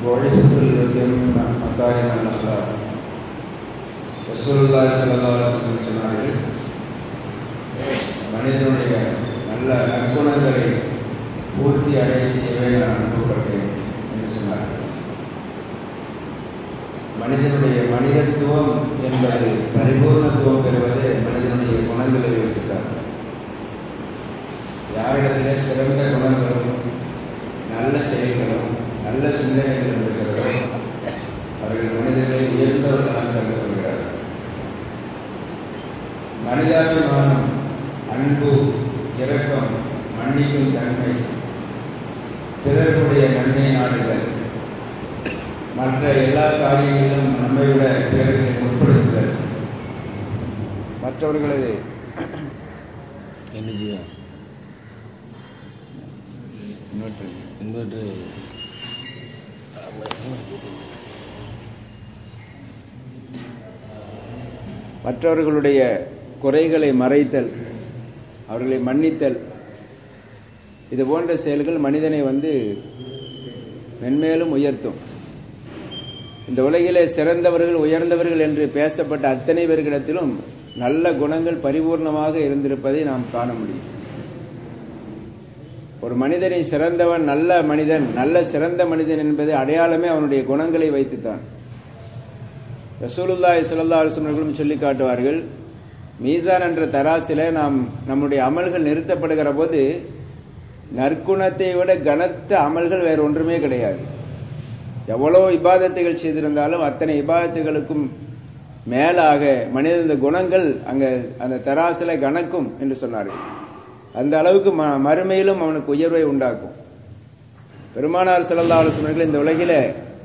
بعثت لأتم مكارم الأخلاق ரசூலுல்லாஹி ஸல்லல்லாஹு அலைஹி வஸல்லம் சொன்னார்கள் மனிதனுடைய நல்ல நற்குணங்களை பூர்த்தி அடைய செய்யவே நான் அனுப்பப்பட்டேன் என்று சொன்னார்கள் மனிதனுடைய மனிதத்துவம் என்பது பரிபூர்ணத்துவம் பெறுவது மனிதனுடைய குணங்களை வைத்துத்தான் யாரிடத்திலே சிறந்த குணங்களும் நல்ல செயல்களும் நல்ல சிந்தனைகளும் இருக்கிறதோ அவர்கள் மனிதர்களை உயர்ந்தவர்களாக கருதப்படுகிறார்கள் மனிதாபிமானம் அன்பு இரக்கம் மன்னிக்கும் தன்மை பிறருடைய நன்மை நாடுகள் மற்ற எல்லா காரியங்களிலும் நம்மை விட பிறர்களை முற்படுத்துதல் மற்றவர்களது என்ன செய்யும் இன்வெர்டர் இன்வெர்டர் மற்றவர்களுடைய குறைகளை மறைத்தல் அவர்களை மன்னித்தல் இது போன்ற செயல்கள் மனிதனை வந்து மென்மேலும் உயர்த்தும் இந்த உலகிலே சிறந்தவர்கள் உயர்ந்தவர்கள் என்று பேசப்பட்ட அத்தனை பேர்களிடத்திலும் நல்ல குணங்கள் பரிபூர்ணமாக இருந்திருப்பதை நாம் காண முடியும் ஒரு மனிதனை சிறந்தவன் நல்ல மனிதன் நல்ல சிறந்த மனிதன் என்பது அடையாளமே அவனுடைய குணங்களை வைத்துத்தான் ரசூலுல்லாஹி ஸல்லல்லாஹு அலைஹி வஸல்லம் சொல்லி காட்டுவார்கள் மீசான் என்ற தராசில நாம் நம்முடைய அமல்கள் நிறுத்தப்படுகிற போது நற்குணத்தை விட கனத்த அமல்கள் வேற ஒன்றுமே கிடையாது எவ்வளவு இபாதத்துகள் செய்திருந்தாலும் அத்தனை இபாதத்துகளுக்கும் மேலாக மனித குணங்கள் அங்க அந்த தராசில கணக்கும் என்று சொன்னார்கள் அந்த அளவுக்கு மறுமையிலும் அவனுக்கு உயர்வை உண்டாக்கும் பெருமானார் செல்லல்லா ஆலோசனைகள் இந்த உலகில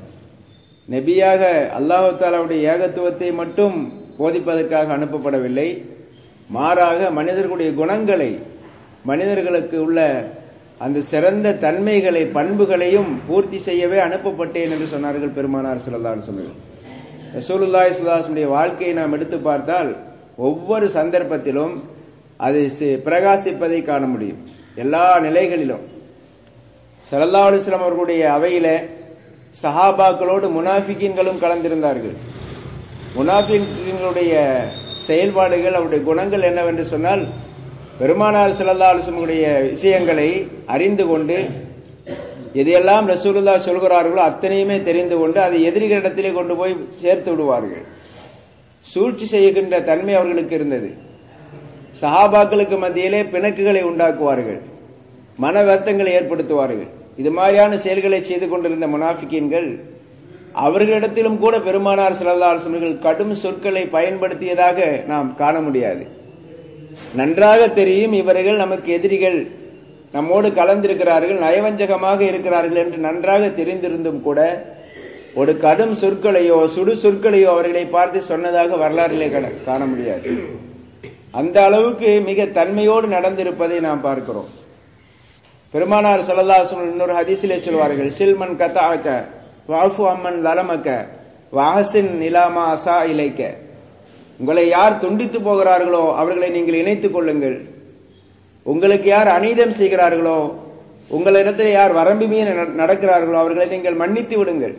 நெபியாக அல்லாஹு தாலாவுடைய ஏகத்துவத்தை மட்டும் போதிப்பதற்காக அனுப்பப்படவில்லை மாறாக மனிதர்களுடைய குணங்களை மனிதர்களுக்கு உள்ள அந்த சிறந்த தன்மைகளை பண்புகளையும் பூர்த்தி செய்யவே அனுப்பப்பட்டேன் என்று சொன்னார்கள் பெருமானார் சிலல்லார் சொன்னார்கள் ரசூலுல்லாய் சுல்லாசனுடைய வாழ்க்கையை நாம் எடுத்து பார்த்தால் ஒவ்வொரு சந்தர்ப்பத்திலும் அது பிரகாசிப்பதை காண முடியும் எல்லா நிலைகளிலும் சல்லா அலுவலாம் அவர்களுடைய அவையில சஹாபாக்களோடு முனாஃபிக்கின்களும் கலந்திருந்தார்கள் முனாஃபிக்கின்களுடைய செயல்பாடுகள் அவருடைய குணங்கள் என்னவென்று சொன்னால் பெருமானார் சல்லா அலுவலமுடைய விஷயங்களை அறிந்து கொண்டு எதையெல்லாம் ரசூலுல்லா சொல்கிறார்களோ அத்தனையுமே தெரிந்து கொண்டு அதை எதிரிகளிடத்திலே கொண்டு போய் சேர்த்து விடுவார்கள் சூழ்ச்சி செய்கின்ற தன்மை அவர்களுக்கு இருந்தது சஹாபாக்களுக்கு மத்தியிலே பிணக்குகளை உண்டாக்குவார்கள் மன வருத்தங்களை ஏற்படுத்துவார்கள் இது மாதிரியான செயல்களை செய்து கொண்டிருந்த முனாஃபிக்கீன்கள் அவர்களிடத்திலும் கூட பெருமானார் சிலல்லாசனர்கள் கடும் சொற்களை பயன்படுத்தியதாக நாம் காண முடியாது நன்றாக தெரியும் இவர்கள் நமக்கு எதிரிகள் நம்மோடு கலந்திருக்கிறார்கள் நயவஞ்சகமாக இருக்கிறார்கள் என்று நன்றாக தெரிந்திருந்தும் கூட ஒரு கடும் சொற்களையோ சுடு சொற்களையோ அவர்களை பார்த்து சொன்னதாக வரலாறிலே காண முடியாது அந்த அளவுக்கு மிக தன்மையோடு நடந்திருப்பதை நாம் பார்க்கிறோம் பெருமானார் சல்லல்லாசன் இன்னொரு ஹதீசிலே சொல்வார்கள் சில்மன் கத்தாக்க வாஃபு அம்மன் லலமக்க வாஹசின் நிலாமா அசா இலைக்க உங்களை யார் துண்டித்து போகிறார்களோ அவர்களை நீங்கள் இணைத்துக் கொள்ளுங்கள் உங்களுக்கு யார் அநீதம் செய்கிறார்களோ உங்களிடத்தில் யார் வரம்பு மீது நடக்கிறார்களோ அவர்களை நீங்கள் மன்னித்து விடுங்கள்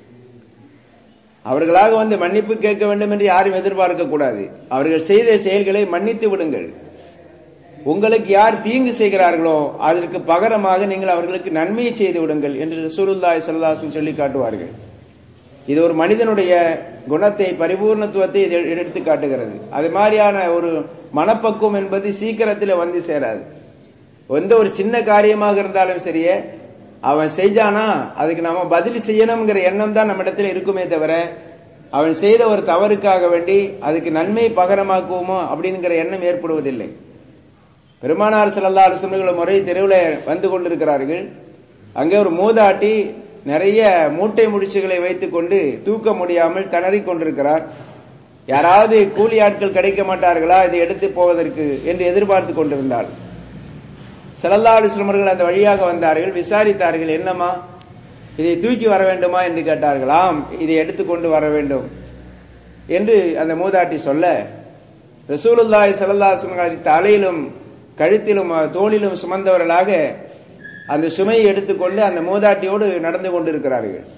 அவர்களாக வந்து மன்னிப்பு கேட்க வேண்டும் என்று யாரும் எதிர்பார்க்க கூடாது அவர்கள் செய்த செயல்களை மன்னித்து விடுங்கள் உங்களுக்கு யார் தீங்கு செய்கிறார்களோ அதற்கு பகரமாக நீங்கள் அவர்களுக்கு நன்மையை செய்து விடுங்கள் என்று ரசூலுல்லாய் சல்லாசன் சொல்லி காட்டுவார்கள் இது ஒரு மனிதனுடைய குணத்தை பரிபூர்ணத்துவத்தை இது எடுத்து காட்டுகிறது அது மாதிரியான ஒரு மனப்பக்குவம் என்பது சீக்கிரத்தில் வந்து சேராது எந்த ஒரு சின்ன காரியமாக இருந்தாலும் சரியே அவன் செஞ்சானா அதுக்கு நாம பதில் செய்யணுங்கிற எண்ணம் தான் நம்ம இடத்துல இருக்குமே தவிர அவன் செய்த ஒரு தவறுக்காக வேண்டி அதுக்கு நன்மை பகரமாக்குவோமோ அப்படிங்கிற எண்ணம் ஏற்படுவதில்லை பெருமானார் செல்லல்லா அரசுமைகளை முறை தெருவில் வந்து கொண்டிருக்கிறார்கள் அங்கே ஒரு மூதாட்டி நிறைய மூட்டை முடிச்சுகளை வைத்துக் கொண்டு தூக்க முடியாமல் திணறிக் கொண்டிருக்கிறார் யாராவது கூலி ஆட்கள் கிடைக்க மாட்டார்களா இதை எடுத்து போவதற்கு என்று எதிர்பார்த்து கொண்டிருந்தாள் செல்லல்லா அலுவலமர்கள் அந்த வழியாக வந்தார்கள் விசாரித்தார்கள் என்னம்மா இதை தூக்கி வர வேண்டுமா என்று கேட்டார்களாம் இதை எடுத்துக்கொண்டு வர வேண்டும் என்று அந்த மூதாட்டி சொல்ல ரசூலுல்லாய் சல்லல்லாஹ் தலையிலும் கழுத்திலும் தோளிலும் சுமந்தவர்களாக அந்த சுமையை எடுத்துக்கொண்டு அந்த மூதாட்டியோடு நடந்து கொண்டிருக்கிறார்கள்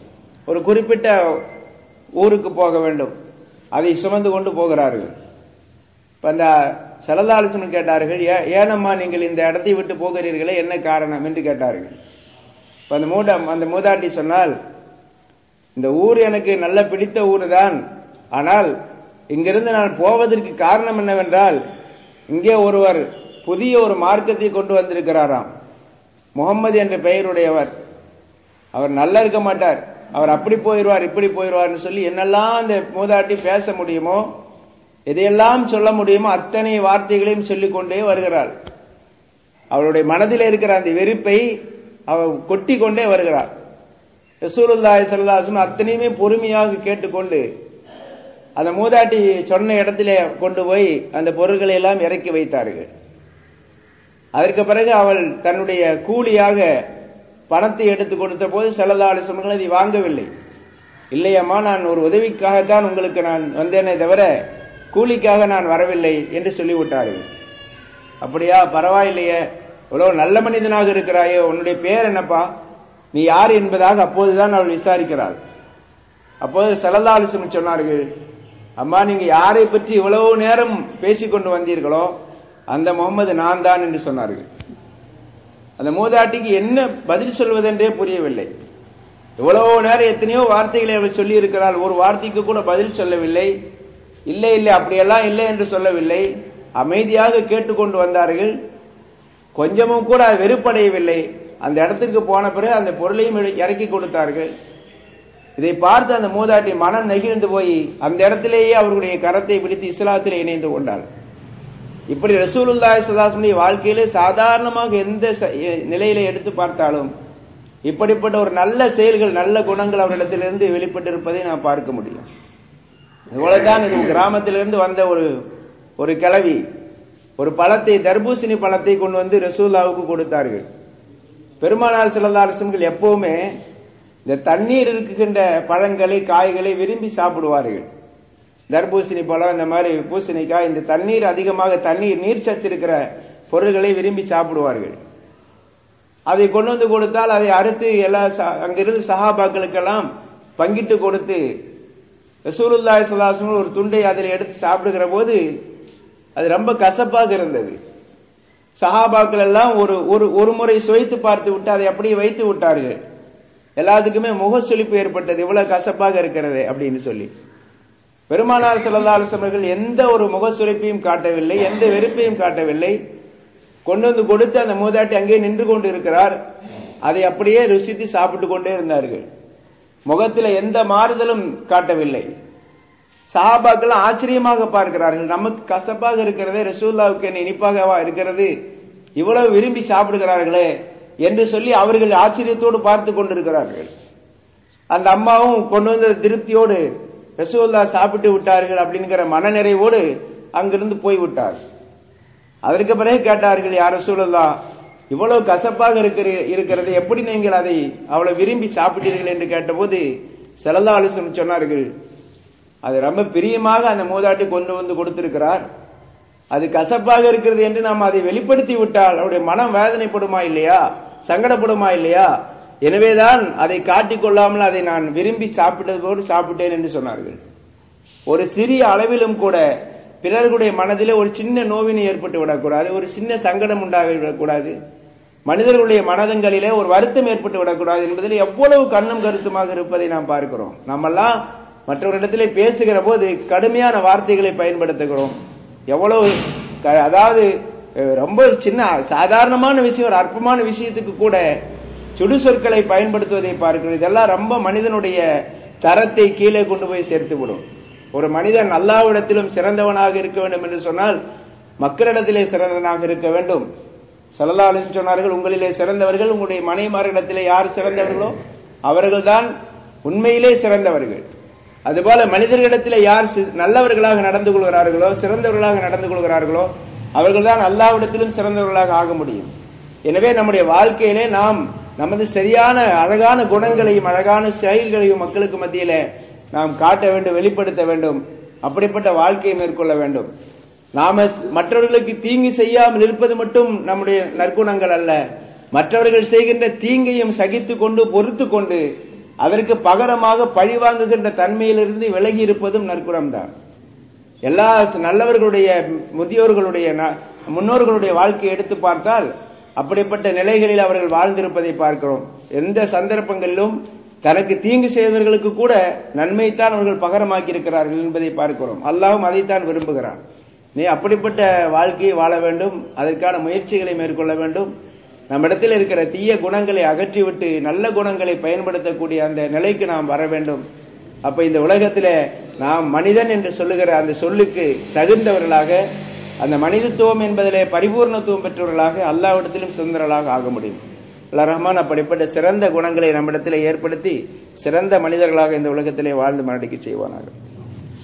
ஒரு குறிப்பிட்ட ஊருக்கு போக வேண்டும் அதை சுமந்து கொண்டு போகிறார்கள் இப்ப அந்த செலதாலசனம் கேட்டார்கள் "ஏ- ஏனம்மா நீங்கள் இந்த இடத்தை விட்டு போகிறீர்களே என்ன காரணம் என்று கேட்டார்கள் இப்ப அந்த மூட அந்த மூதாட்டி சொன்னால் இந்த ஊர் எனக்கு நல்ல பிடித்த ஊர் தான் ஆனால் இங்கிருந்து நான் போவதற்கு காரணம் என்னவென்றால் இங்கே ஒருவர் புதிய ஒரு மார்க்கத்தை கொண்டு வந்திருக்கிறாராம் முகம்மது என்ற பெயருடையவர் அவர் நல்லா இருக்க மாட்டார் அவர் அப்படி போயிடுவார் இப்படி போயிடுவார்னு சொல்லி என்னெல்லாம் அந்த மூதாட்டி பேச முடியுமோ எதையெல்லாம் சொல்ல முடியுமோ அத்தனை வார்த்தைகளையும் சொல்லிக் கொண்டே வருகிறாள் அவளுடைய மனதில் இருக்கிற அந்த வெறுப்பை அவள் கொட்டி கொண்டே வருகிறாள் ரசூலுல்லாஹி ஸல்லல்லாஹு அத்தனையுமே பொறுமையாக கேட்டுக்கொண்டு அந்த மூதாட்டி சொன்ன இடத்திலே கொண்டு போய் அந்த பொருட்களை எல்லாம் இறக்கி வைத்தார்கள் அதற்கு பிறகு அவள் தன்னுடைய கூலியாக பணத்தை எடுத்து கொடுத்த போது செல்லதாலிசமர்கள் அதை வாங்கவில்லை இல்லையம்மா நான் ஒரு உதவிக்காகத்தான் உங்களுக்கு நான் வந்தேனே தவிர கூலிக்காக நான் வரவில்லை என்று சொல்லிவிட்டார்கள் அப்படியா பரவாயில்லையே இவ்வளவு நல்ல மனிதனாக இருக்கிறாயே உன்னுடைய பேர் என்னப்பா நீ யார் என்பதாக அப்போதுதான் அவள் விசாரிக்கிறாள் அப்போது செலதாலிசம் சொன்னார்கள் அம்மா நீங்க யாரை பற்றி இவ்வளவு நேரம் பேசிக்கொண்டு வந்தீர்களோ அந்த முகமது நான் தான் என்று சொன்னார்கள் அந்த மூதாட்டிக்கு என்ன பதில் சொல்வதென்றே புரியவில்லை இவ்வளவு நேரம் எத்தனையோ வார்த்தைகளை அவள் சொல்லி இருக்கிறாள் ஒரு வார்த்தைக்கு கூட பதில் சொல்லவில்லை இல்லை இல்லை அப்படியெல்லாம் இல்லை என்று சொல்லவில்லை அமைதியாக கேட்டுக்கொண்டு வந்தார்கள் கொஞ்சமும் கூட வெறுப்படையவில்லை அந்த இடத்திற்கு போன பிறகு அந்த பொருளையும் இற- இறக்கி கொடுத்தார்கள் இதை பார்த்து அந்த மூதாட்டி மனம் நெகிழ்ந்து போய் அந்த இடத்திலேயே அவர்களுடைய கரத்தை பிடித்து இஸ்லாத்தில் இணைந்து கொண்டாள் இப்படி ரசூலுல்லாஹி சதாசனுடைய வாழ்க்கையிலே சாதாரணமாக எந்த ச- எ- நிலையில எடுத்து பார்த்தாலும் இப்படிப்பட்ட ஒரு நல்ல செயல்கள் நல்ல குணங்கள் அவரிடத்திலிருந்து வெளிப்பட்டிருப்பதை நாம் பார்க்க முடியும் இவ்வளவுதான் இது கிராமத்திலிருந்து வந்த ஒரு ஒரு கிழவி ஒரு பழத்தை தர்பூசணி பழத்தை கொண்டு வந்து ரசூல்லாவுக்கு கொடுத்தார்கள் பெருமானார் சிலந்த அரசுகள் எப்பவுமே இந்த தண்ணீர் இருக்குகின்ற பழங்களை காய்களை விரும்பி சாப்பிடுவார்கள் தர்பூசணி பழம் இந்த மாதிரி பூசணிக்காய் இந்த தண்ணீர் அதிகமாக தண்ணீர் நீர் சத்து இருக்கிற பொருள்களை விரும்பி சாப்பிடுவார்கள் அதை கொண்டு வந்து கொடுத்தால் அதை அறுத்து எல்லா ச- அங்கிருந்து சஹாபாக்களுக்கெல்லாம் பங்கிட்டு கொடுத்து ரசூலுல்லாஹி ஸல்லல்லாஹு அலைஹி வஸல்லம் ஒரு துண்டை அதில் எடுத்து சாப்பிடுகிற போது அது ரொம்ப கசப்பாக இருந்தது சஹாபாக்கள் எல்லாம் ஒரு ஒரு ஒரு முறை சுவைத்து பார்த்து விட்டு அதை அப்படியே வைத்து விட்டார்கள் எல்லாத்துக்குமே முகசுளிப்பு ஏற்பட்டது இவ்வளவு கசப்பாக இருக்கிறது அப்படின்னு சொல்லி பெருமானார் ஸல்லல்லாஹு அலைஹி வஸல்லம் அவர்கள் எந்த ஒரு முகசுளிப்பையும் காட்டவில்லை எந்த வெறுப்பையும் காட்டவில்லை கொண்டு வந்து கொடுத்து அந்த மூதாட்டி அங்கே நின்று கொண்டு இருக்கிறார் அதை அப்படியே ருசித்து சாப்பிட்டு கொண்டே இருந்தார்கள் முகத்தில் எந்த மாறுதலும் காட்டவில்லை சஹாபாக்கள் ஆச்சரியமாக பார்க்கிறார்கள் நமக்கு கசப்பாக இருக்கிறதே ரசூல்லாவுக்கு என்ன இனிப்பாகவா இருக்கிறது இவ்வளவு விரும்பி சாப்பிடுகிறார்களே என்று சொல்லி அவர்கள் ஆச்சரியத்தோடு பார்த்து கொண்டிருக்கிறார்கள் அந்த அம்மாவும் கொண்டு வந்த திருப்தியோடு ரசூல்லா சாப்பிட்டு விட்டார்கள் அப்படிங்கிற மனநிறைவோடு அங்கிருந்து போய்விட்டார் அதற்கு பிறகு கேட்டார்கள் யார் ரசூலுல்லா இவ்வளவு கசப்பாக இருக்கிற இருக்கிறது எப்படி நீங்கள் அதை அவ்வளவு விரும்பி சாப்பிட்டீர்கள் என்று கேட்டபோது செலல்லா அலிசம் சொன்னார்கள் அது ரொம்ப பிரியமாக அந்த மூதாட்டி கொண்டு வந்து கொடுத்திருக்கிறார் அது கசப்பாக இருக்கிறது என்று நாம் அதை வெளிப்படுத்தி விட்டால் அவருடைய மனம் வேதனைப்படுமா இல்லையா சங்கடப்படுமா இல்லையா எனவேதான் அதை காட்டிக் கொள்ளாமல் அதை நான் விரும்பி சாப்பிட்டதோடு சாப்பிட்டேன் என்று சொன்னார்கள் ஒரு சிறிய அளவிலும் கூட பிறர்களுடைய மனதிலே ஒரு சின்ன நோவினை ஏற்பட்டு விடக்கூடாது ஒரு சின்ன சங்கடம் உண்டாக விடக்கூடாது மனிதர்களுடைய மனதங்களிலே ஒரு வருத்தம் ஏற்பட்டு விடக்கூடாது என்பதில் எவ்வளவு கண்ணும் கருத்துமாக இருப்பதை நாம் பார்க்கிறோம் நம்மெல்லாம் மற்றவரிடத்திலே பேசுகிற போது கடுமையான வார்த்தைகளை பயன்படுத்துகிறோம் எவ்வளவு க- அதாவது அஹ், ரொம்ப சின்ன சாதாரணமான விஷயம் ஒரு அற்பமான விஷயத்துக்கு கூட சுடு சொற்களை பயன்படுத்துவதை பார்க்கிறோம் இதெல்லாம் ரொம்ப மனிதனுடைய தரத்தை கீழே கொண்டு போய் சேர்த்து விடும் ஒரு மனிதன் அல்லாவிடத்திலும் சிறந்தவனாக இருக்க வேண்டும் என்று சொன்னால் மக்களிடத்திலே சிறந்தவனாக இருக்க வேண்டும் சல்லா அலிஸ்லாம் சொன்னார்கள் உங்களிலே சிறந்தவர்கள் உங்களுடைய மனைமார்களிடத்திலே யார் சிறந்தவர்களோ அவர்கள்தான் உண்மையிலே சிறந்தவர்கள் அதுபோல மனிதர்களிடத்திலே யார் சி- நல்லவர்களாக நடந்து கொள்கிறார்களோ சிறந்தவர்களாக நடந்து கொள்கிறார்களோ அவர்கள்தான் அல்லாவிடத்திலும் சிறந்தவர்களாக ஆக முடியும் எனவே நம்முடைய வாழ்க்கையிலே நாம் நமது சரியான அழகான குணங்களையும் அழகான செயல்களையும் மக்களுக்கு மத்தியிலே நாம் காட்ட வேண்டும் வெளிப்படுத்த வேண்டும் அப்படிப்பட்ட வாழ்க்கையை மேற்கொள்ள வேண்டும் நாம மற்றவர்களுக்கு தீங்கு செய்யாமல் இருப்பது மட்டும் நம்முடைய நற்குணங்கள் அல்ல மற்றவர்கள் செய்கின்ற தீங்கையும் சகித்து கொண்டு பொறுத்து கொண்டு அதற்கு பகரமாக பழிவாங்குகின்ற தன்மையிலிருந்து விலகி இருப்பதும் நற்குணம்தான் எல்லா நல்லவர்களுடைய முதியோர்களுடைய ந- முன்னோர்களுடைய வாழ்க்கையை எடுத்து பார்த்தால் அப்படிப்பட்ட நிலைகளில் அவர்கள் வாழ்ந்திருப்பதை பார்க்கிறோம் எந்த சந்தர்ப்பங்களிலும் தனக்கு தீங்கு செய்தவர்களுக்கு கூட நன்மைத்தான் அவர்கள் பகரமாக்கி இருக்கிறார்கள் என்பதை பார்க்கிறோம் அல்லாஹ்வும் அதைத்தான் விரும்புகிறான் நீ அப்படிப்பட்ட வாழ்க்கையை வாழ வேண்டும் அதற்கான முயற்சிகளை மேற்கொள்ள வேண்டும் நம்மிடத்தில் இருக்கிற தீய குணங்களை அகற்றிவிட்டு நல்ல குணங்களை பயன்படுத்தக்கூடிய அந்த நிலைக்கு நாம் வர வேண்டும் அப்ப இந்த உலகத்திலே நாம் மனிதன் என்று சொல்லுகிற அந்த சொல்லுக்கு தகுந்தவர்களாக அந்த மனிதத்துவம் என்பதிலே பரிபூர்ணத்துவம் பெற்றவர்களாக அல்லாவிடத்திலும் சுதந்திரர்களாக ஆக முடியும் அல்லா ரஹ்மான் அப்படிப்பட்ட சிறந்த குணங்களை நம்மிடத்திலே ஏற்படுத்தி சிறந்த மனிதர்களாக இந்த உலகத்திலே வாழ்ந்து மரணிக்க செய்வானாக